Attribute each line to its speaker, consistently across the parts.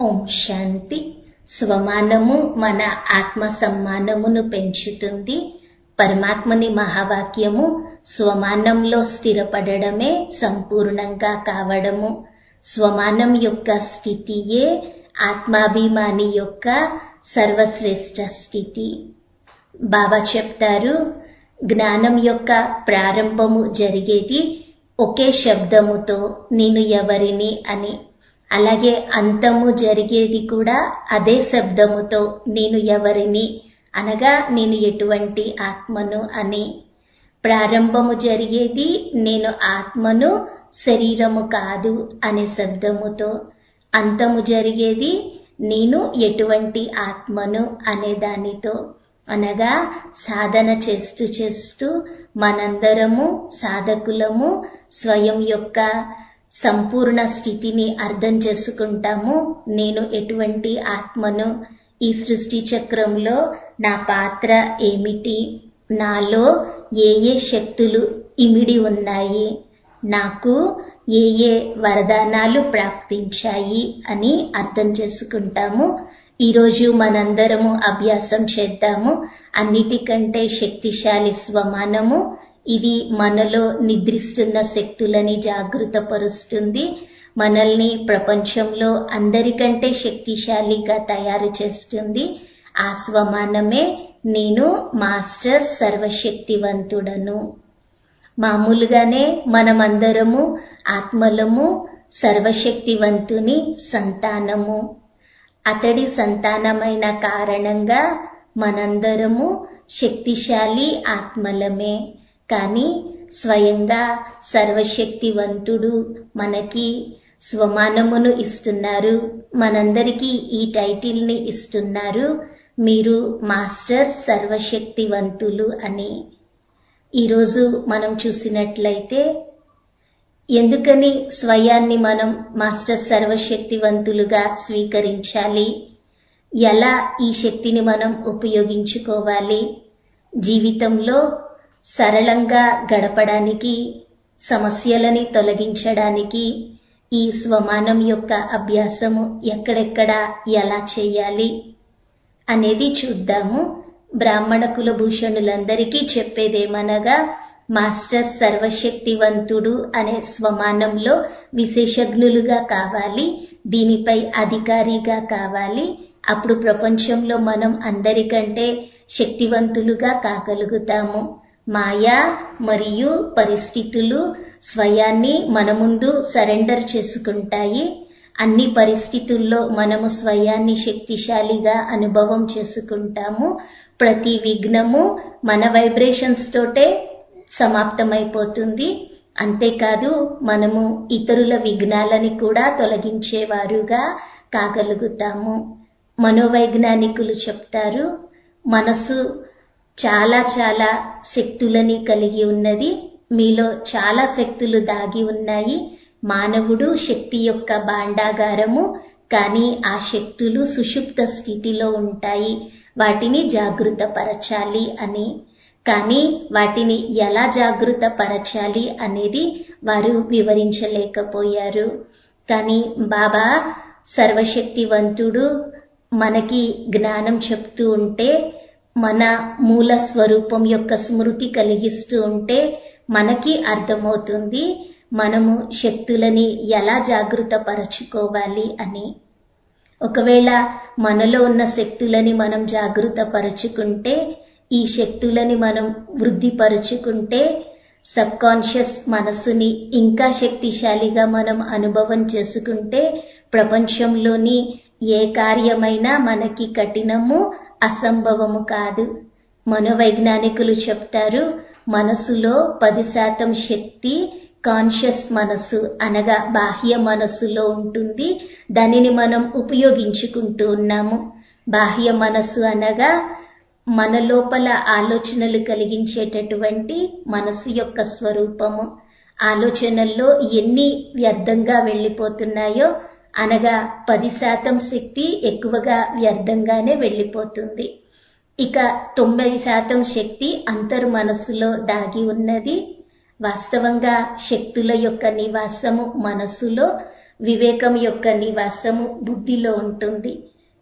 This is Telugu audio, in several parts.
Speaker 1: ఓం శాంతి స్వమానము మన ఆత్మ సమ్మానమును పెంచుతుంది పరమాత్మని మహావాక్యము స్వమానంలో స్థిరపడడమే సంపూర్ణంగా కావడము స్వమానం యొక్క స్థితియే ఆత్మాభిమాని యొక్క సర్వశ్రేష్ఠ స్థితి బాబా చెప్తారు జ్ఞానం యొక్క ప్రారంభము జరిగేది ఒకే శబ్దముతో నేను ఎవరిని అని అలాగే అంతము జరిగేది కూడా అదే శబ్దముతో నేను ఎవరిని అనగా నేను ఎటువంటి ఆత్మను అని ప్రారంభము జరిగేది నేను ఆత్మను శరీరము కాదు అనే శబ్దముతో అంతము జరిగేది నేను ఎటువంటి ఆత్మను అనే దానితో అనగా సాధన చేస్తూ చేస్తూ మనందరము సాధకులము స్వయం యొక్క సంపూర్ణ స్థితిని అర్థం చేసుకుంటాము నేను ఎటువంటి ఆత్మను ఈ సృష్టి చక్రంలో నా పాత్ర ఏమిటి నాలో ఏ ఏ శక్తులు ఇమిడి ఉన్నాయి నాకు ఏ ఏ వరదానాలు ప్రాప్తించాయి అని అర్థం చేసుకుంటాము ఈరోజు మనందరము అభ్యాసం చేద్దాము అన్నిటికంటే శక్తిశాలి స్వమానము ఇది మనలో నిద్రిస్తున్న శక్తులని జాగృతపరుస్తుంది మనల్ని ప్రపంచంలో అందరికంటే శక్తిశాలిగా తయారు చేస్తుంది ఆ స్వమానమే నేను మాస్టర్ సర్వశక్తివంతుడను మామూలుగానే మనమందరము ఆత్మలము సర్వశక్తివంతుని సంతానము అతడి సంతానమైన కారణంగా మనందరము శక్తిశాలి ఆత్మలమే కానీ స్వయంగా సర్వశక్తివంతుడు మనకి స్వమానమును ఇస్తున్నారు మనందరికీ ఈ టైటిల్ని ఇస్తున్నారు మీరు మాస్టర్ సర్వశక్తివంతులు అని ఈరోజు మనం చూసినట్లయితే ఎందుకని స్వయాన్ని మనం మాస్టర్ సర్వశక్తివంతులుగా స్వీకరించాలి ఎలా ఈ శక్తిని మనం ఉపయోగించుకోవాలి జీవితంలో సరళంగా గడపడానికి సమస్యలని తొలగించడానికి ఈ స్వమానం యొక్క అభ్యాసము ఎక్కడెక్కడ ఎలా చేయాలి అనేది చూద్దాము బ్రాహ్మణ కులభూషణులందరికీ చెప్పేదేమనగా మాస్టర్ సర్వశక్తివంతుడు అనే స్వమానంలో విశేషజ్ఞులుగా కావాలి దీనిపై అధికారిగా కావాలి అప్పుడు ప్రపంచంలో మనం అందరికంటే శక్తివంతులుగా కాగలుగుతాము మాయా మరియు పరిస్థితులు స్వయాన్ని మన ముందు సరెండర్ చేసుకుంటాయి అన్ని పరిస్థితుల్లో మనము స్వయాన్ని శక్తిశాలిగా అనుభవం చేసుకుంటాము ప్రతి విఘ్నము మన వైబ్రేషన్స్ తోటే సమాప్తమైపోతుంది అంతేకాదు మనము ఇతరుల విఘ్నాలని కూడా తొలగించేవారుగా కాగలుగుతాము మనోవైజ్ఞానికులు చెప్తారు మనసు చాలా చాలా శక్తులని కలిగి ఉన్నది మీలో చాలా శక్తులు దాగి ఉన్నాయి మానవుడు శక్తి యొక్క భాండాగారము కానీ ఆ శక్తులు సుషుప్త స్థితిలో ఉంటాయి వాటిని జాగృతపరచాలి అని కానీ వాటిని ఎలా జాగృత పరచాలి అనేది వారు వివరించలేకపోయారు కానీ బాబా సర్వశక్తివంతుడు మనకి జ్ఞానం చెప్తూ ఉంటే మన మూల స్వరూపం యొక్క స్మృతి కలిగిస్తూ ఉంటే మనకి అర్థమవుతుంది మనము శక్తులని ఎలా జాగృత పరచుకోవాలి అని ఒకవేళ మనలో ఉన్న శక్తులని మనం జాగృత పరుచుకుంటే ఈ శక్తులని మనం వృద్ధిపరుచుకుంటే సబ్ కాన్షియస్ మనసుని ఇంకా శక్తిశాలిగా మనం అనుభవం చేసుకుంటే ప్రపంచంలోని ఏ కార్యమైనా మనకి కఠినము అసంభవము కాదు మనోవైజ్ఞానికులు చెప్తారు మనసులో పది శాతం శక్తి కాన్షియస్ మనసు అనగా బాహ్య మనస్సులో ఉంటుంది దానిని మనం ఉపయోగించుకుంటూ ఉన్నాము బాహ్య మనసు అనగా మన లోపల ఆలోచనలు కలిగించేటటువంటి మనసు యొక్క స్వరూపము ఆలోచనల్లో ఎన్ని వ్యర్థంగా వెళ్ళిపోతున్నాయో అనగా పది శాతం శక్తి ఎక్కువగా వ్యర్థంగానే వెళ్ళిపోతుంది ఇక తొంభై శాతం శక్తి అంతర్ మనస్సులో దాగి ఉన్నది వాస్తవంగా శక్తుల యొక్క నివాసము మనస్సులో వివేకం యొక్క నివాసము బుద్ధిలో ఉంటుంది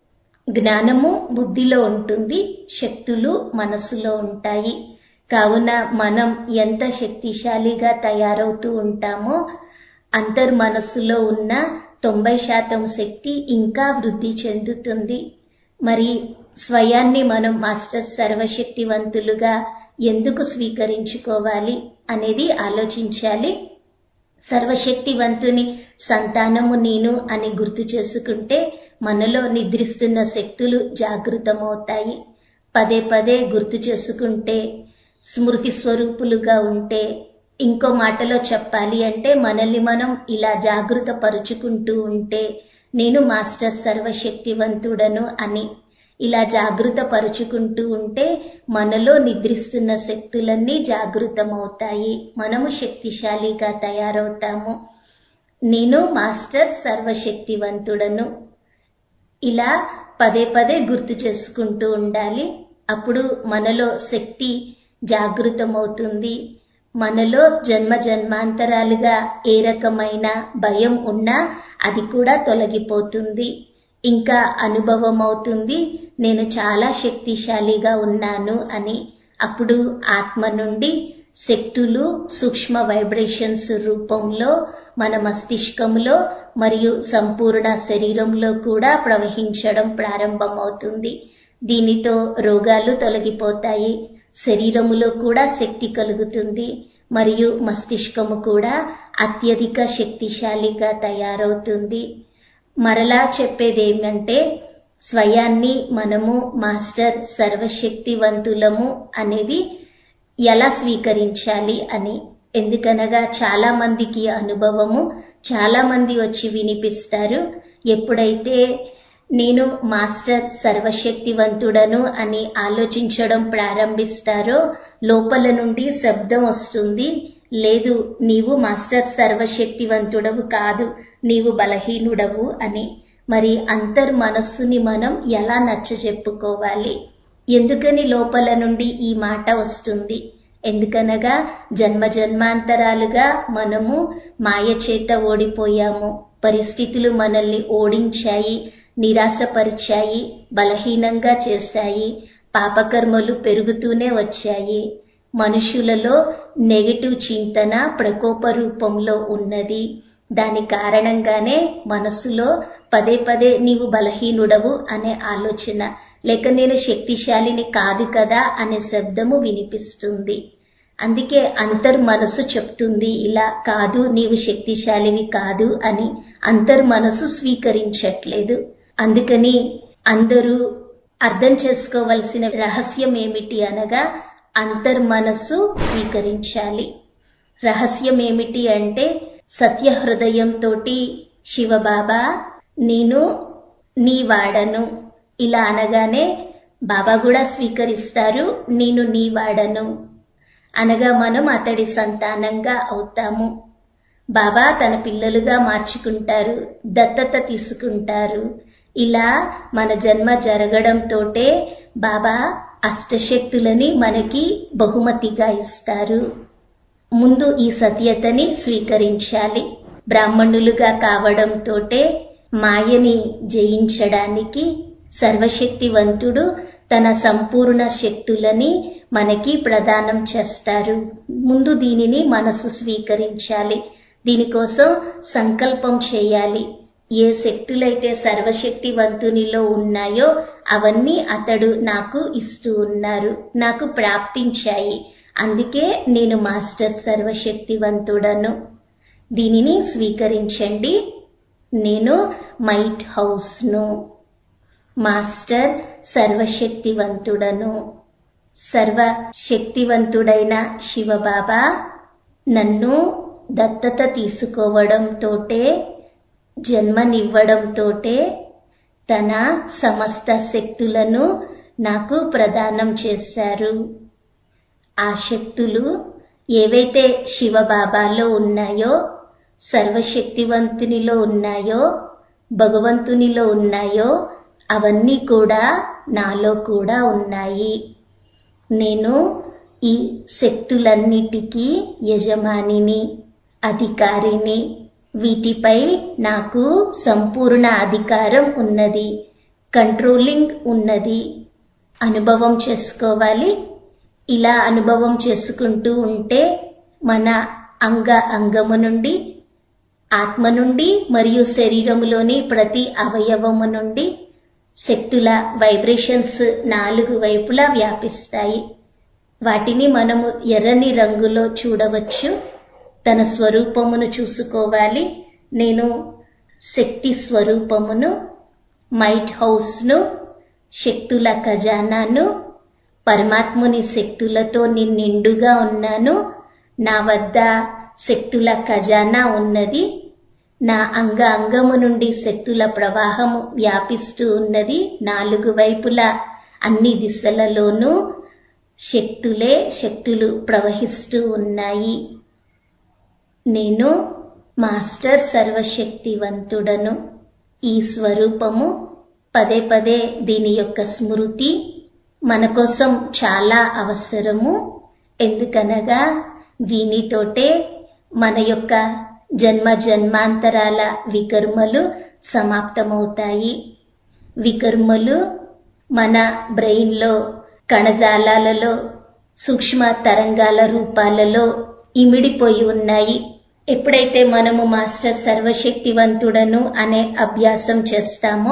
Speaker 1: జ్ఞానము బుద్ధిలో ఉంటుంది శక్తులు మనసులో ఉంటాయి కావున మనం ఎంత శక్తిశాలిగా తయారవుతూ ఉంటామో అంతర్మనస్సులో ఉన్న తొంభై శాతం శక్తి ఇంకా వృద్ధి చెందుతుంది మరి స్వయాన్ని మనం మాస్టర్ సర్వశక్తివంతులుగా ఎందుకు స్వీకరించుకోవాలి అనేది ఆలోచించాలి సర్వశక్తివంతుని సంతానము నేను అని గుర్తు చేసుకుంటే మనలో నిద్రిస్తున్న శక్తులు జాగృతమవుతాయి పదే పదే గుర్తు చేసుకుంటే స్మృతి స్వరూపులుగా ఉంటే ఇంకో మాటలో చెప్పాలి అంటే మనల్ని మనం ఇలా జాగృత పరుచుకుంటూ ఉంటే నేను మాస్టర్ సర్వశక్తివంతుడను అని ఇలా జాగృత పరుచుకుంటూ ఉంటే మనలో నిద్రిస్తున్న శక్తులన్నీ జాగృతమవుతాయి మనము శక్తిశాలిగా తయారవుతాము నేను మాస్టర్ సర్వశక్తివంతుడను ఇలా పదే పదే గుర్తు చేసుకుంటూ ఉండాలి అప్పుడు మనలో శక్తి జాగృతమవుతుంది మనలో జన్మ జన్మాంతరాలుగా ఏ రకమైన భయం ఉన్నా అది కూడా తొలగిపోతుంది ఇంకా అనుభవం అవుతుంది నేను చాలా శక్తిశాలిగా ఉన్నాను అని అప్పుడు ఆత్మ నుండి శక్తులు సూక్ష్మ వైబ్రేషన్స్ రూపంలో మన మస్తిష్కంలో మరియు సంపూర్ణ శరీరంలో కూడా ప్రవహించడం ప్రారంభమవుతుంది దీనితో రోగాలు తొలగిపోతాయి శరీరములో కూడా శక్తి కలుగుతుంది మరియు మస్తిష్కము కూడా అత్యధిక శక్తిశాలిగా తయారవుతుంది మరలా చెప్పేదేమంటే స్వయాన్ని మనము మాస్టర్ సర్వశక్తివంతులము అనేది ఎలా స్వీకరించాలి అని ఎందుకనగా చాలా మందికి అనుభవము చాలా మంది వచ్చి వినిపిస్తారు ఎప్పుడైతే నేను మాస్టర్ సర్వశక్తివంతుడను అని ఆలోచించడం ప్రారంభిస్తారో లోపల నుండి శబ్దం వస్తుంది లేదు నీవు మాస్టర్ సర్వశక్తివంతుడవు కాదు నీవు బలహీనుడవు అని మరి అంతర్ మనస్సుని మనం ఎలా నచ్చజెప్పుకోవాలి ఎందుకని లోపల నుండి ఈ మాట వస్తుంది ఎందుకనగా జన్మ జన్మాంతరాలుగా మనము మాయ చేత ఓడిపోయాము పరిస్థితులు మనల్ని ఓడించాయి నిరాశపరిచాయి బలహీనంగా చేశాయి పాపకర్మలు పెరుగుతూనే వచ్చాయి మనుషులలో నెగటివ్ చింతన ప్రకోప రూపంలో ఉన్నది దాని కారణంగానే మనసులో పదే పదే నీవు బలహీనుడవు అనే ఆలోచన లేక నేను శక్తిశాలిని కాదు కదా అనే శబ్దము వినిపిస్తుంది అందుకే అంతర్ మనసు చెప్తుంది ఇలా కాదు నీవు శక్తిశాలివి కాదు అని అంతర్ మనసు స్వీకరించట్లేదు అందుకని అందరూ అర్థం చేసుకోవలసిన రహస్యం ఏమిటి అనగా అంతర్ మనస్సు స్వీకరించాలి రహస్యం ఏమిటి అంటే సత్య హృదయంతో శివబాబా నేను నీ వాడను ఇలా అనగానే బాబా కూడా స్వీకరిస్తారు నేను నీ వాడను అనగా మనం అతడి సంతానంగా అవుతాము బాబా తన పిల్లలుగా మార్చుకుంటారు దత్తత తీసుకుంటారు ఇలా మన జన్మ జరగడంతోటే బాబా అష్టశక్తులని మనకి బహుమతిగా ఇస్తారు ముందు ఈ సత్యతని స్వీకరించాలి బ్రాహ్మణులుగా కావడంతోటే మాయని జయించడానికి సర్వశక్తివంతుడు తన సంపూర్ణ శక్తులని మనకి ప్రదానం చేస్తారు ముందు దీనిని మనసు స్వీకరించాలి దీనికోసం సంకల్పం చేయాలి ఏ శక్తులైతే సర్వశక్తివంతునిలో ఉన్నాయో అవన్నీ అతడు నాకు ఇస్తూ ఉన్నారు నాకు ప్రాప్తించాయి అందుకే నేను మాస్టర్ సర్వశక్తివంతుడను దీనిని స్వీకరించండి నేను మైట్ హౌస్ను మాస్టర్ సర్వశక్తివంతుడను సర్వశక్తివంతుడైన శివబాబా నన్ను దత్తత తీసుకోవడంతోటే జన్మనివ్వడంతోటే తన సమస్త శక్తులను నాకు ప్రదానం చేశారు ఆ శక్తులు ఏవైతే శివబాబాలో ఉన్నాయో సర్వశక్తివంతునిలో ఉన్నాయో భగవంతునిలో ఉన్నాయో అవన్నీ కూడా నాలో కూడా ఉన్నాయి నేను ఈ శక్తులన్నిటికీ యజమానిని అధికారిని వీటిపై నాకు సంపూర్ణ అధికారం ఉన్నది కంట్రోలింగ్ ఉన్నది అనుభవం చేసుకోవాలి ఇలా అనుభవం చేసుకుంటూ ఉంటే మన అంగ అంగము నుండి ఆత్మ నుండి మరియు శరీరములోని ప్రతి అవయవము నుండి శక్తుల వైబ్రేషన్స్ నాలుగు వైపులా వ్యాపిస్తాయి వాటిని మనము ఎర్రని రంగులో చూడవచ్చు తన స్వరూపమును చూసుకోవాలి నేను శక్తి స్వరూపమును మైట్ హౌస్ను శక్తుల ఖజానాను పరమాత్ముని శక్తులతో నేను నిండుగా ఉన్నాను నా వద్ద శక్తుల ఖజానా ఉన్నది నా అంగ అంగము నుండి శక్తుల ప్రవాహము వ్యాపిస్తూ ఉన్నది నాలుగు వైపులా అన్ని దిశలలోనూ శక్తులే శక్తులు ప్రవహిస్తూ ఉన్నాయి నేను మాస్టర్ సర్వశక్తివంతుడను ఈ స్వరూపము పదే పదే దీని యొక్క స్మృతి మన కోసం చాలా అవసరము ఎందుకనగా దీనితోటే మన యొక్క జన్మ జన్మాంతరాల వికర్మలు సమాప్తమవుతాయి వికర్మలు మన బ్రెయిన్లో కణజాలాలలో సూక్ష్మ తరంగాల రూపాలలో ఇమిడిపోయి ఉన్నాయి ఎప్పుడైతే మనము మాస్టర్ సర్వశక్తివంతుడను అనే అభ్యాసం చేస్తామో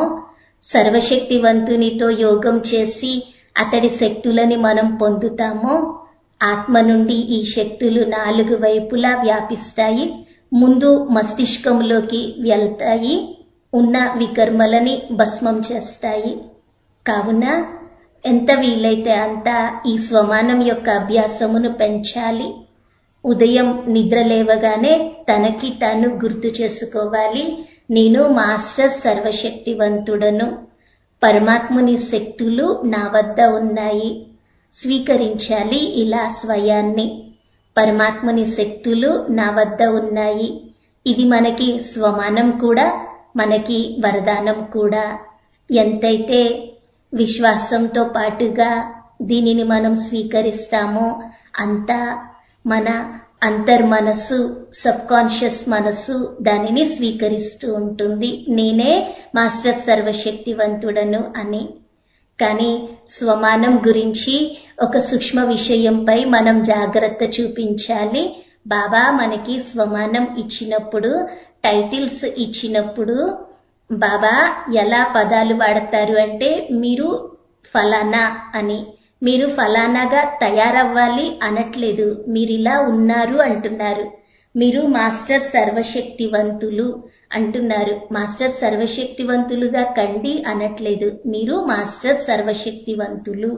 Speaker 1: సర్వశక్తివంతునితో యోగం చేసి అతడి శక్తులని మనం పొందుతామో ఆత్మ నుండి ఈ శక్తులు నాలుగు వైపులా వ్యాపిస్తాయి ముందు మస్తిష్కంలోకి వెళ్తాయి ఉన్న వికర్మలని భస్మం చేస్తాయి కావున ఎంత వీలైతే అంత ఈ స్వమానం యొక్క అభ్యాసమును పెంచాలి ఉదయం నిద్ర లేవగానే తనకి తాను గుర్తు చేసుకోవాలి నేను మాస్టర్ సర్వశక్తివంతుడను పరమాత్ముని శక్తులు నా వద్ద ఉన్నాయి స్వీకరించాలి ఇలా స్వయాన్ని పరమాత్ముని శక్తులు నా వద్ద ఉన్నాయి ఇది మనకి స్వమానం కూడా మనకి వరదానం కూడా ఎంతైతే విశ్వాసంతో పాటుగా దీనిని మనం స్వీకరిస్తామో అంత మన అంతర్మనస్సు సబ్ కాన్షియస్ మనస్సు దానిని స్వీకరిస్తూ ఉంటుంది నేనే మాస్టర్ సర్వశక్తివంతుడను అని కానీ స్వమానం గురించి ఒక సూక్ష్మ విషయంపై మనం జాగ్రత్త చూపించాలి బాబా మనకి స్వమానం ఇచ్చినప్పుడు టైటిల్స్ ఇచ్చినప్పుడు బాబా ఎలా పదాలు వాడతారు అంటే మీరు ఫలానా అని మీరు ఫలానాగా తయారవ్వాలి అనట్లేదు మీరు ఇలా ఉన్నారు అంటున్నారు మీరు మాస్టర్ సర్వశక్తివంతులు అంటున్నారు మాస్టర్ సర్వశక్తివంతులుగా కండి అనట్లేదు మీరు మాస్టర్ సర్వశక్తివంతులు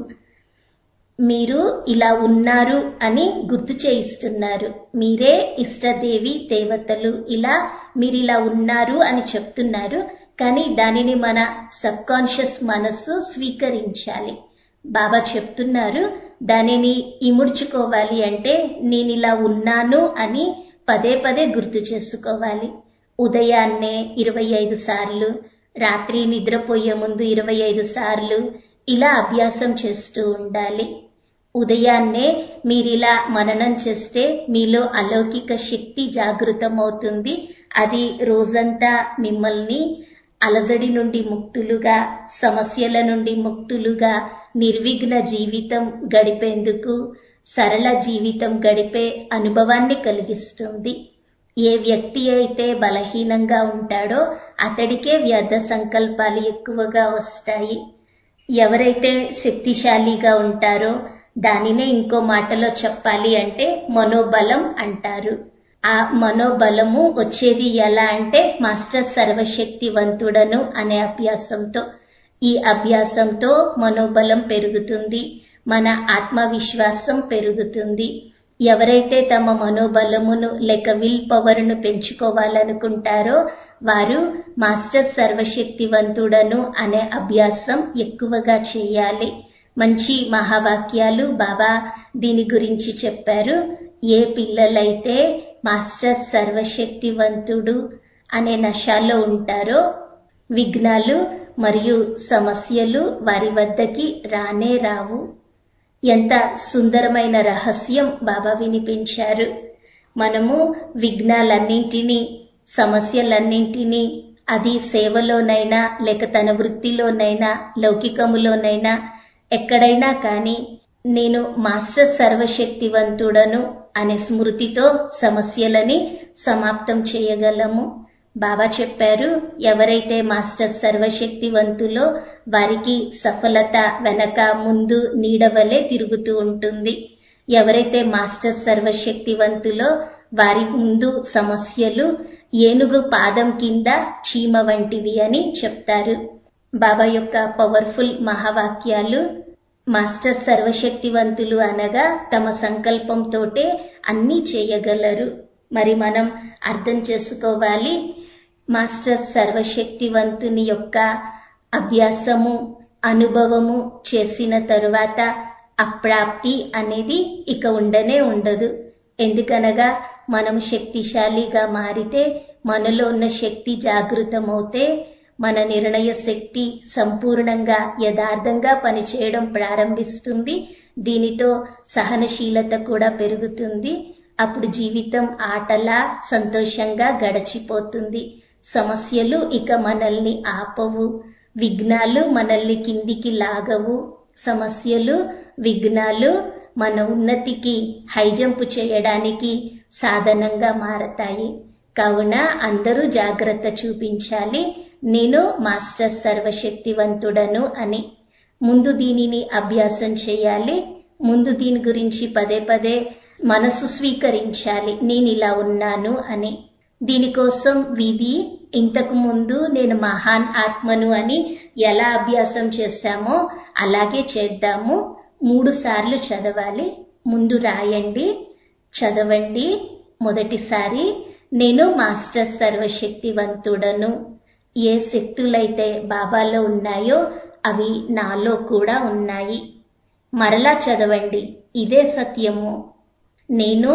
Speaker 1: మీరు ఇలా ఉన్నారు అని గుర్తు చేయిస్తున్నారు మీరే ఇష్టదేవి దేవతలు ఇలా మీరు ఇలా ఉన్నారు అని చెప్తున్నారు కానీ దానిని మన సబ్ కాన్షియస్ మనస్సు స్వీకరించాలి బాబా చెప్తున్నారు దానిని ఇముడ్చుకోవాలి అంటే నేను ఇలా ఉన్నాను అని పదే పదే గుర్తు చేసుకోవాలి ఉదయాన్నే ఇరవై ఐదు సార్లు రాత్రి నిద్రపోయే ముందు ఇరవై ఐదు సార్లు ఇలా అభ్యాసం చేస్తూ ఉండాలి ఉదయాన్నే మీరిలా మననం చేస్తే మీలో అలౌకిక శక్తి జాగృతమవుతుంది అది రోజంతా మిమ్మల్ని అలజడి నుండి ముక్తులుగా సమస్యల నుండి ముక్తులుగా నిర్విఘ్న జీవితం గడిపేందుకు సరళ జీవితం గడిపే అనుభవాన్ని కలిగిస్తుంది ఏ వ్యక్తి అయితే బలహీనంగా ఉంటాడో అతడికే వ్యర్థ సంకల్పాలు ఎక్కువగా వస్తాయి ఎవరైతే శక్తిశాలిగా ఉంటారో దానినే ఇంకో మాటలో చెప్పాలి అంటే మనోబలం అంటారు ఆ మనోబలము వచ్చేది ఎలా అంటే మాస్టర్ సర్వశక్తివంతుడను అనే అభ్యాసంతో ఈ అభ్యాసంతో మనోబలం పెరుగుతుంది మన ఆత్మవిశ్వాసం పెరుగుతుంది ఎవరైతే తమ మనోబలమును లేక విల్ పవర్ను పెంచుకోవాలనుకుంటారో వారు మాస్టర్ సర్వశక్తివంతుడను అనే అభ్యాసం ఎక్కువగా చేయాలి మంచి మహావాక్యాలు బాబా దీని గురించి చెప్పారు ఏ పిల్లలైతే మాస్టర్ సర్వశక్తివంతుడు అనే నశాలో ఉంటారో విఘ్నాలు మరియు సమస్యలు వారి వద్దకి రానే రావు ఎంత సుందరమైన రహస్యం బాబా వినిపించారు మనము విఘ్నాలన్నింటినీ సమస్యలన్నింటినీ అది సేవలోనైనా లేక తన వృత్తిలోనైనా లౌకికములోనైనా ఎక్కడైనా కానీ నేను మాస్టర్ సర్వశక్తివంతుడను అనే స్మృతితో సమస్యలని సమాప్తం చేయగలము బాబా చెప్పారు ఎవరైతే మాస్టర్ సర్వశక్తివంతులో వారికి సఫలత వెనక ముందు నీడవలే తిరుగుతూ ఉంటుంది ఎవరైతే మాస్టర్ సర్వశక్తివంతులో వారి ముందు సమస్యలు ఏనుగు పాదం కింద చీమ వంటివి అని చెప్తారు బాబా యొక్క పవర్ఫుల్ మహావాక్యాలు మాస్టర్ సర్వశక్తివంతులు అనగా తమ సంకల్పంతోటే అన్నీ చేయగలరు మరి మనం అర్థం చేసుకోవాలి మాస్టర్ సర్వశక్తివంతుని యొక్క అభ్యాసము అనుభవము చేసిన తరువాత అప్రాప్తి అనేది ఇక ఉండనే ఉండదు ఎందుకనగా మనం శక్తిశాలిగా మారితే మనలో ఉన్న శక్తి జాగృతమవుతే మన నిర్ణయ శక్తి సంపూర్ణంగా యథార్థంగా పనిచేయడం ప్రారంభిస్తుంది దీనితో సహనశీలత కూడా పెరుగుతుంది అప్పుడు జీవితం ఆటలా సంతోషంగా గడిచిపోతుంది సమస్యలు ఇక మనల్ని ఆపవు విఘ్నాలు మనల్ని కిందికి లాగవు సమస్యలు విఘ్నాలు మన ఉన్నతికి హైజంపు చేయడానికి సాధనంగా మారతాయి కావున అందరూ జాగ్రత్త చూపించాలి నేను మాస్టర్ సర్వశక్తివంతుడను అని ముందు దీనిని అభ్యాసం చేయాలి ముందు దీని గురించి పదే పదే మనసు స్వీకరించాలి నేను ఇలా ఉన్నాను అని దీనికోసం విధి ఇంతకు ముందు నేను మహాన్ ఆత్మను అని ఎలా అభ్యాసం చేశామో అలాగే చేద్దాము మూడు సార్లు చదవాలి ముందు రాయండి చదవండి మొదటిసారి నేను మాస్టర్ సర్వశక్తివంతుడను ఏ శక్తులైతే బాబాలో ఉన్నాయో అవి నాలో కూడా ఉన్నాయి మరలా చదవండి ఇదే సత్యము నేను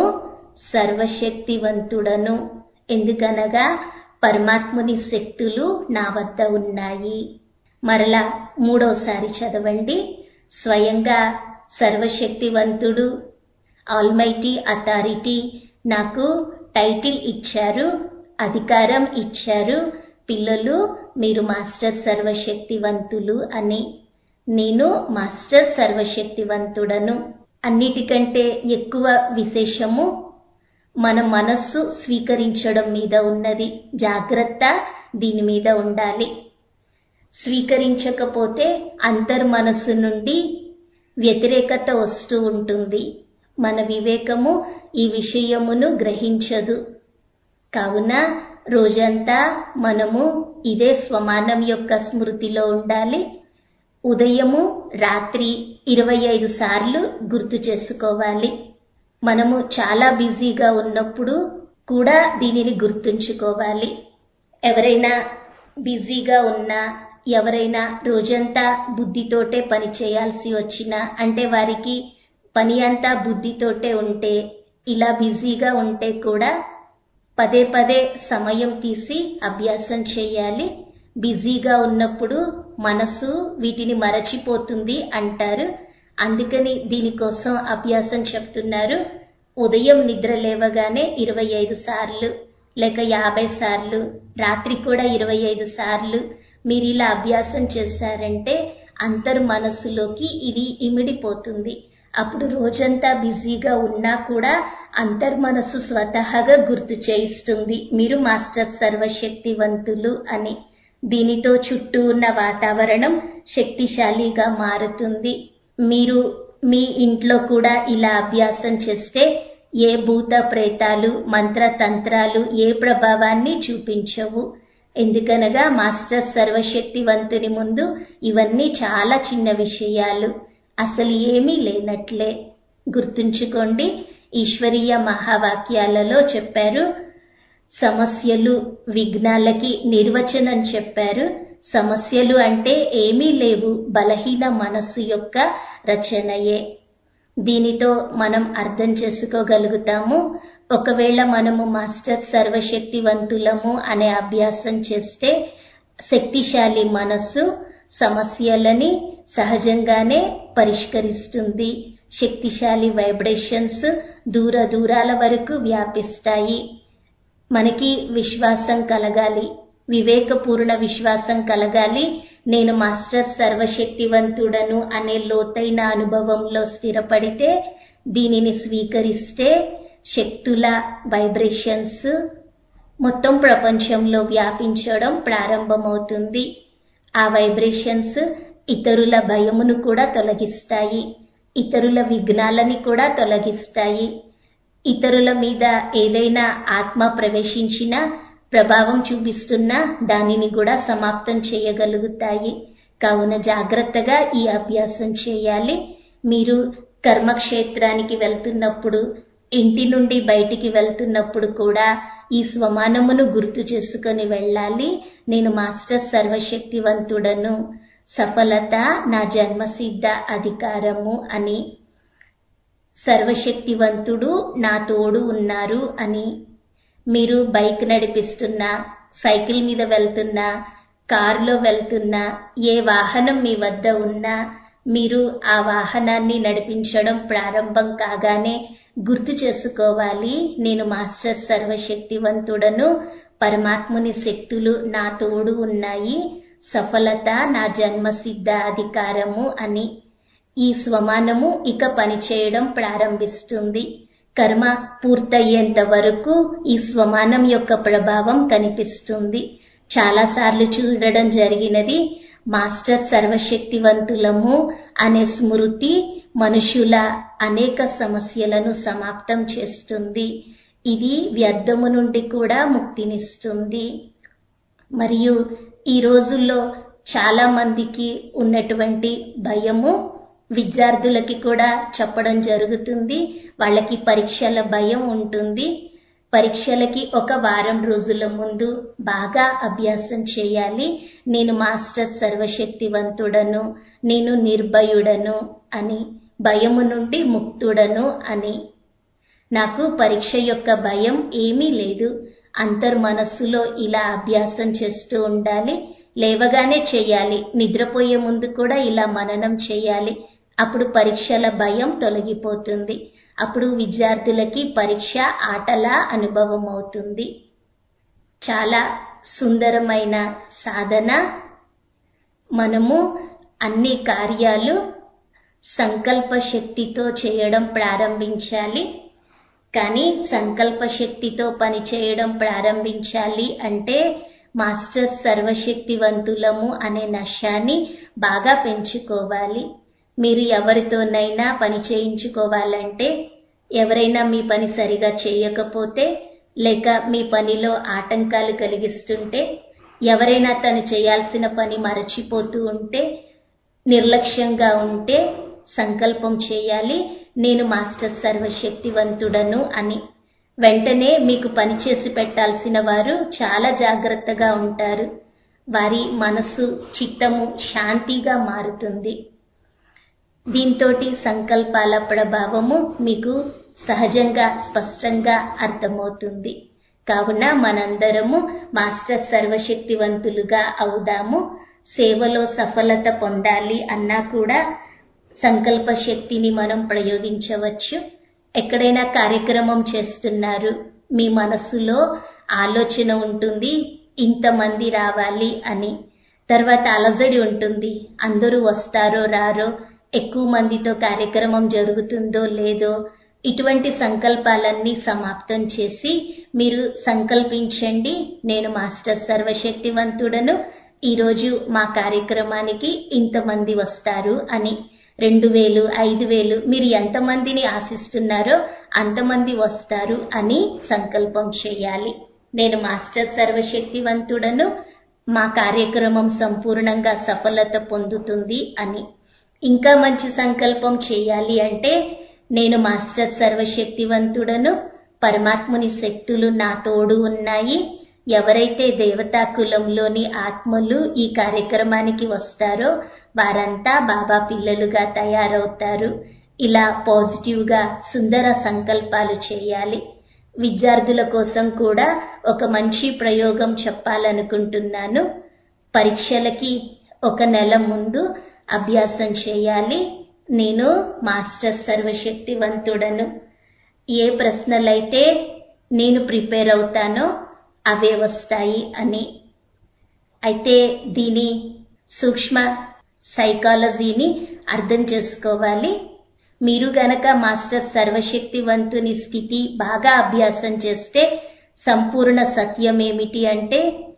Speaker 1: సర్వశక్తివంతుడను ఎందుకనగా పరమాత్ముని శక్తులు నా వద్ద ఉన్నాయి మరలా మూడోసారి చదవండి స్వయంగా సర్వశక్తివంతుడు ఆల్మైటీ అథారిటీ నాకు టైటిల్ ఇచ్చారు అధికారం ఇచ్చారు పిల్లలు మీరు మాస్టర్ సర్వశక్తివంతులు అని నేను మాస్టర్ సర్వశక్తివంతుడను అన్నిటికంటే ఎక్కువ విశేషము మన మనస్సు స్వీకరించడం మీద ఉన్నది జాగ్రత్త దీని మీద ఉండాలి స్వీకరించకపోతే అంతర్మనస్సు నుండి వ్యతిరేకత వస్తూ ఉంటుంది మన వివేకము ఈ విషయమును గ్రహించదు కావున రోజంతా మనము ఇదే స్వమానం యొక్క స్మృతిలో ఉండాలి ఉదయము రాత్రి ఇరవై ఐదు సార్లు గుర్తు చేసుకోవాలి మనము చాలా బిజీగా ఉన్నప్పుడు కూడా దీనిని గుర్తుంచుకోవాలి ఎవరైనా బిజీగా ఉన్నా ఎవరైనా రోజంతా బుద్ధితోటే పని చేయాల్సి వచ్చినా అంటే వారికి పని అంతా బుద్ధితోటే ఉంటే ఇలా బిజీగా ఉంటే కూడా పదే పదే సమయం తీసి అభ్యాసం చేయాలి బిజీగా ఉన్నప్పుడు మనసు వీటిని మరచిపోతుంది అంటారు అందుకని దీనికోసం అభ్యాసం చెప్తున్నారు ఉదయం నిద్ర లేవగానే ఇరవై ఐదు సార్లు లేక యాభై సార్లు రాత్రి కూడా ఇరవై ఐదు సార్లు మీరు ఇలా అభ్యాసం చేశారంటే అంతర్ మనస్సులోకి ఇది ఇమిడిపోతుంది అప్పుడు రోజంతా బిజీగా ఉన్నా కూడా అంతర్మనస్సు స్వతహాగా గుర్తు చేయిస్తుంది మీరు మాస్టర్ సర్వశక్తివంతులు అని దీనితో చుట్టూ ఉన్న వాతావరణం శక్తిశాలిగా మారుతుంది మీరు మీ ఇంట్లో కూడా ఇలా అభ్యాసం చేస్తే ఏ భూత ప్రేతాలు మంత్రతంత్రాలు ఏ ప్రభావాన్ని చూపించవు ఎందుకనగా మాస్టర్ సర్వశక్తివంతుని ముందు ఇవన్నీ చాలా చిన్న విషయాలు అసలు ఏమీ లేనట్లే గుర్తుంచుకోండి ఈశ్వరీయ మహావాక్యాలలో చెప్పారు సమస్యలు విఘ్నాలకి నిర్వచనం చెప్పారు సమస్యలు అంటే ఏమీ లేవు బలహీన మనస్సు యొక్క రచనయే దీనితో మనం అర్థం చేసుకోగలుగుతాము ఒకవేళ మనము మాస్టర్ సర్వశక్తివంతులము అనే అభ్యాసం చేస్తే శక్తిశాలి మనస్సు సమస్యలని సహజంగానే పరిష్కరిస్తుంది శక్తిశాలి వైబ్రేషన్స్ దూర దూరాల వరకు వ్యాపిస్తాయి మనకి విశ్వాసం కలగాలి వివేకపూర్ణ విశ్వాసం కలగాలి నేను మాస్టర్ సర్వశక్తివంతుడను అనే లోతైన అనుభవంలో స్థిరపడితే దీనిని స్వీకరిస్తే శక్తుల వైబ్రేషన్స్ మొత్తం ప్రపంచంలో వ్యాపించడం ప్రారంభమవుతుంది ఆ వైబ్రేషన్స్ ఇతరుల భయమును కూడా తొలగిస్తాయి ఇతరుల విఘ్నాలని కూడా తొలగిస్తాయి ఇతరుల మీద ఏదైనా ఆత్మ ప్రవేశించినా ప్రభావం చూపిస్తున్నా దానిని కూడా సమాప్తం చేయగలుగుతాయి కావున జాగ్రత్తగా ఈ అభ్యాసం చేయాలి మీరు కర్మక్షేత్రానికి వెళ్తున్నప్పుడు ఇంటి నుండి బయటికి వెళ్తున్నప్పుడు కూడా ఈ స్వమానమును గుర్తు చేసుకొని వెళ్ళాలి నేను మాస్టర్ సర్వశక్తివంతుడను సఫలత నా జన్మసిద్ధ అధికారము అని సర్వశక్తివంతుడు నా తోడు ఉన్నారు అని మీరు బైక్ నడిపిస్తున్నా సైకిల్ మీద వెళ్తున్నా కారులో వెళ్తున్నా ఏ వాహనం మీ వద్ద ఉన్నా మీరు ఆ వాహనాన్ని నడిపించడం ప్రారంభం కాగానే గుర్తు చేసుకోవాలి నేను మాస్టర్ సర్వశక్తివంతుడను పరమాత్ముని శక్తులు నా తోడు ఉన్నాయి సఫలత నా జన్మసిద్ధ అధికారము అని ఈ స్వమానము ఇక పనిచేయడం ప్రారంభిస్తుంది కర్మ పూర్తయ్యేంత వరకు ఈ స్వమానం యొక్క ప్రభావం కనిపిస్తుంది చాలాసార్లు చూడడం జరిగినది మాస్టర్ సర్వశక్తివంతులము అనే స్మృతి మనుషుల అనేక సమస్యలను సమాప్తం చేస్తుంది ఇది వ్యర్థము నుండి కూడా ముక్తినిస్తుంది మరియు ఈ రోజుల్లో చాలా మందికి ఉన్నటువంటి భయము విద్యార్థులకి కూడా చెప్పడం జరుగుతుంది వాళ్ళకి పరీక్షల భయం ఉంటుంది పరీక్షలకి ఒక వారం రోజుల ముందు బాగా అభ్యాసం చేయాలి నేను మాస్టర్ సర్వశక్తివంతుడను నేను నిర్భయుడను అని భయము నుండి ముక్తుడను అని నాకు పరీక్ష యొక్క భయం ఏమీ లేదు అంతర్మనస్సులో ఇలా అభ్యాసం చేస్తూ ఉండాలి లేవగానే చేయాలి నిద్రపోయే ముందు కూడా ఇలా మననం చేయాలి అప్పుడు పరీక్షల భయం తొలగిపోతుంది అప్పుడు విద్యార్థులకి పరీక్ష ఆటలా అనుభవం అవుతుంది చాలా సుందరమైన సాధన మనము అన్ని కార్యాలు సంకల్ప శక్తితో చేయడం ప్రారంభించాలి కానీ సంకల్ప శక్తితో పని చేయడం ప్రారంభించాలి అంటే మాస్టర్ సర్వశక్తివంతులము అనే నశాన్ని బాగా పెంచుకోవాలి మీరు ఎవరితోనైనా పని చేయించుకోవాలంటే ఎవరైనా మీ పని సరిగా చేయకపోతే లేక మీ పనిలో ఆటంకాలు కలిగిస్తుంటే ఎవరైనా తను చేయాల్సిన పని మరచిపోతూ ఉంటే నిర్లక్ష్యంగా ఉంటే సంకల్పం చేయాలి నేను మాస్టర్ సర్వశక్తివంతుడను అని వెంటనే మీకు పని చేసి పెట్టాల్సిన వారు చాలా జాగ్రత్తగా ఉంటారు వారి మనసు చిత్తము శాంతిగా మారుతుంది దీంతోటి సంకల్పాల ప్రభావము మీకు సహజంగా స్పష్టంగా అర్థమవుతుంది కావున మనందరము మాస్టర్ సర్వశక్తివంతులుగా అవుదాము సేవలో సఫలత పొందాలి అన్నా కూడా సంకల్ప శక్తిని మనం ప్రయోగించవచ్చు ఎక్కడైనా కార్యక్రమం చేస్తున్నారు మీ మనస్సులో ఆలోచన ఉంటుంది ఇంతమంది రావాలి అని తర్వాత అలజడి ఉంటుంది అందరూ వస్తారో రారో ఎక్కువ మందితో కార్యక్రమం జరుగుతుందో లేదో ఇటువంటి సంకల్పాలన్నీ సమాప్తం చేసి మీరు సంకల్పించండి నేను మాస్టర్ సర్వశక్తివంతుడను ఈరోజు మా కార్యక్రమానికి ఇంతమంది వస్తారు అని రెండు వేలు ఐదు వేలు మీరు ఎంతమందిని ఆశిస్తున్నారో అంతమంది వస్తారు అని సంకల్పం చేయాలి నేను మాస్టర్ సర్వశక్తివంతుడను మా కార్యక్రమం సంపూర్ణంగా సఫలత పొందుతుంది అని ఇంకా మంచి సంకల్పం చేయాలి అంటే నేను మాస్టర్ సర్వశక్తివంతుడను పరమాత్ముని శక్తులు నా తోడు ఉన్నాయి ఎవరైతే దేవతా కులంలోని ఆత్మలు ఈ కార్యక్రమానికి వస్తారో వారంతా బాబా పిల్లలుగా తయారవుతారు ఇలా పాజిటివ్గా సుందర సంకల్పాలు చేయాలి విద్యార్థుల కోసం కూడా ఒక మంచి ప్రయోగం చెప్పాలనుకుంటున్నాను పరీక్షలకి ఒక నెల ముందు అభ్యాసం చేయాలి నేను మాస్టర్ సర్వశక్తివంతుడను ఏ ప్రశ్నలైతే నేను ప్రిపేర్ అవుతానో అవే వస్తాయి అని అయితే దీని సూక్ష్మ సైకాలజీని అర్థం చేసుకోవాలి మీరు గనక మాస్టర్ సర్వశక్తివంతుని స్థితి బాగా అభ్యాసం చేస్తే సంపూర్ణ సత్యం ఏమిటి అంటే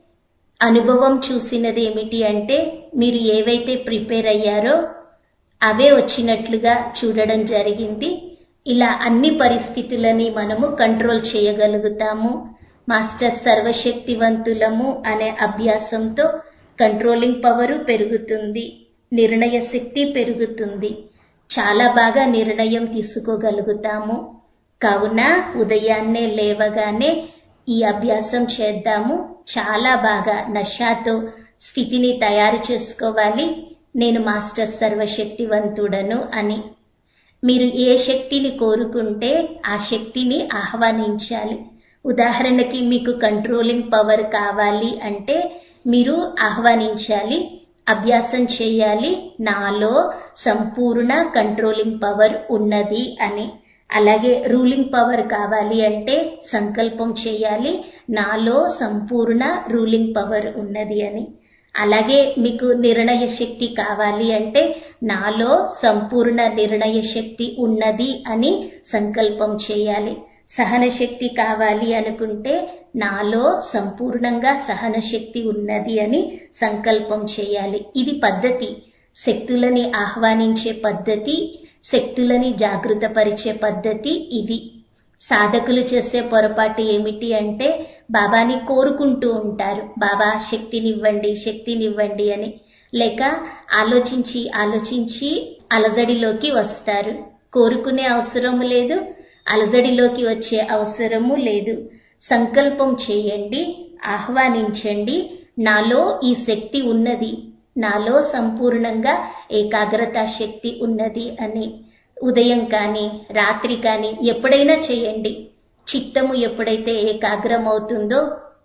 Speaker 1: అనుభవం చూసినది ఏమిటి అంటే మీరు ఏవైతే ప్రిపేర్ అయ్యారో అవే వచ్చినట్లుగా చూడడం జరిగింది ఇలా అన్ని పరిస్థితులని మనము కంట్రోల్ చేయగలుగుతాము మాస్టర్ సర్వశక్తివంతులము అనే అభ్యాసంతో కంట్రోలింగ్ పవరు పెరుగుతుంది నిర్ణయ శక్తి పెరుగుతుంది చాలా బాగా నిర్ణయం తీసుకోగలుగుతాము కావున ఉదయాన్నే లేవగానే ఈ అభ్యాసం చేద్దాము చాలా బాగా నషాతో స్థితిని తయారు చేసుకోవాలి నేను మాస్టర్ సర్వశక్తివంతుడను అని మీరు ఏ శక్తిని కోరుకుంటే ఆ శక్తిని ఆహ్వానించాలి ఉదాహరణకి మీకు కంట్రోలింగ్ పవర్ కావాలి అంటే మీరు ఆహ్వానించాలి అభ్యాసం చేయాలి నాలో సంపూర్ణ కంట్రోలింగ్ పవర్ ఉన్నది అని అలాగే రూలింగ్ పవర్ కావాలి అంటే సంకల్పం చేయాలి నాలో సంపూర్ణ రూలింగ్ పవర్ ఉన్నది అని అలాగే మీకు నిర్ణయ శక్తి కావాలి అంటే నాలో సంపూర్ణ నిర్ణయ శక్తి ఉన్నది అని సంకల్పం చేయాలి సహన శక్తి కావాలి అనుకుంటే నాలో సంపూర్ణంగా సహన శక్తి ఉన్నది అని సంకల్పం చేయాలి ఇది పద్ధతి శక్తులని ఆహ్వానించే పద్ధతి శక్తులని జాగృతపరిచే పద్ధతి ఇది సాధకులు చేసే పొరపాటు ఏమిటి అంటే బాబాని కోరుకుంటూ ఉంటారు బాబా శక్తినివ్వండి శక్తినివ్వండి అని లేక ఆలోచించి ఆలోచించి అలజడిలోకి వస్తారు కోరుకునే అవసరం లేదు అలజడిలోకి వచ్చే అవసరము లేదు సంకల్పం చేయండి ఆహ్వానించండి నాలో ఈ శక్తి ఉన్నది నాలో సంపూర్ణంగా ఏకాగ్రత శక్తి ఉన్నది అని ఉదయం కానీ రాత్రి కానీ ఎప్పుడైనా చేయండి చిత్తము ఎప్పుడైతే ఏకాగ్రం అవుతుందో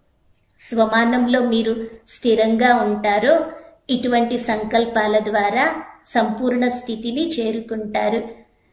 Speaker 1: స్వమానంలో మీరు స్థిరంగా ఉంటారో ఇటువంటి సంకల్పాల ద్వారా సంపూర్ణ స్థితిని చేరుకుంటారు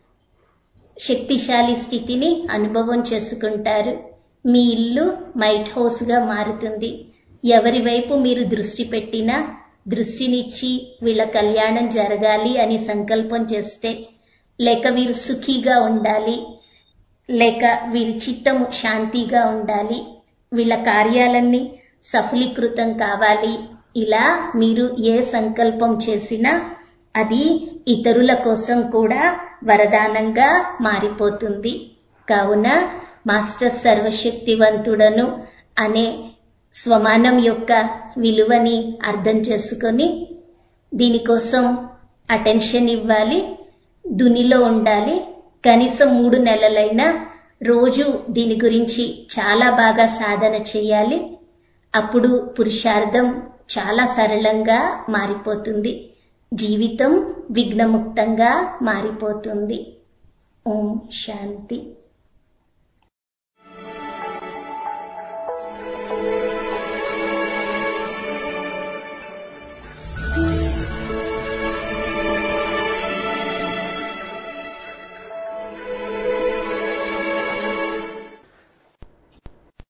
Speaker 1: శక్తిశాలి స్థితిని అనుభవం చేసుకుంటారు మీ ఇల్లు మైట్ హౌస్గా మారుతుంది ఎవరి వైపు మీరు దృష్టి పెట్టినా దృష్టినిచ్చి వీళ్ళ కళ్యాణం జరగాలి అని సంకల్పం చేస్తే లేక వీరు సుఖీగా ఉండాలి లేక వీరి చిత్తము శాంతిగా ఉండాలి వీళ్ళ కార్యాలన్నీ సఫలీకృతం కావాలి ఇలా మీరు ఏ సంకల్పం చేసినా అది ఇతరుల కోసం కూడా వరదానంగా మారిపోతుంది కావున మాస్టర్ సర్వశక్తివంతుడను అనే స్వమానం యొక్క విలువని అర్థం చేసుకొని దీనికోసం అటెన్షన్ ఇవ్వాలి దునిలో ఉండాలి కనీసం మూడు నెలలైనా రోజు దీని గురించి చాలా బాగా సాధన చేయాలి అప్పుడు పురుషార్థం చాలా సరళంగా మారిపోతుంది జీవితం విఘ్నముక్తంగా మారిపోతుంది ఓం శాంతి